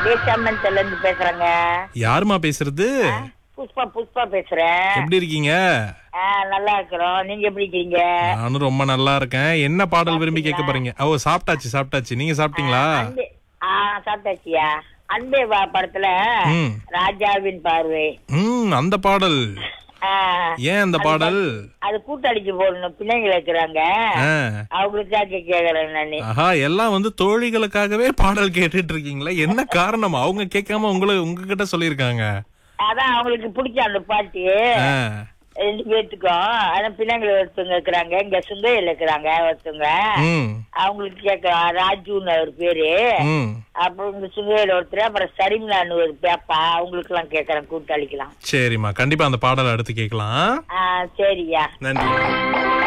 தேசாமந்தல இருந்து பேசுறேங்க யாருமா பேசுறது புஷ்பா புஷ்பா பேசுறேன் எப்படி இருக்கீங்க ஆ, நல்லா இருக்கிறோம் நீங்க எப்படி இருக்கீங்க நானும் ரொம்ப நல்லா இருக்கேன் என்ன பாடல் விரும்பி கேட்க போறீங்க ஓ சாப்பிட்டாச்சு சாப்பிட்டாச்சு நீங்க சாப்பிட்டீங்களா அன்பே ஆ சாப்பிட்டாச்சியா அன்பே வா படத்துல ம். ராஜாவின் பார்வை ம் அந்த பாடல் ஆ, ஏன் அந்த பாடல் அது கூட்டடிச்சு போடணும் பிள்ளைங்க இருக்கிறாங்க ஆ. அவங்களுக்காக கேக்குறேன் நானு ஆஹா எல்லாம் வந்து தோழிகளுக்காகவே பாடல் கேட்டுட்டு இருக்கீங்களா என்ன காரணம் அவங்க கேட்காம உங்களை உங்ககிட்ட சொல்லியிருக்காங்க அதான் அவங்களுக்கு பிடிச்ச அந்த பாட்டு ஆ. ரெண்டு பேத்துக்கும் ஆனா பிள்ளைங்களை ஒருத்தவங்க இருக்கிறாங்க இங்க சுங்கையில இருக்கிறாங்க ஒருத்தவங்க ம் அவங்களுக்கு கேட்கலாம் ராஜுன்னு அவர் பேரு ம் அப்புறம் இங்க சுங்கையில ஒருத்தர் அப்புறம் சரிம்லான்னு ஒரு பேப்பா அவங்களுக்கு எல்லாம் கேக்குறேன் கூட்டளிக்கலாம் சரிம்மா கண்டிப்பா அந்த பாடலை அடுத்து கேட்கலாம் ஆ சரியா நன்றி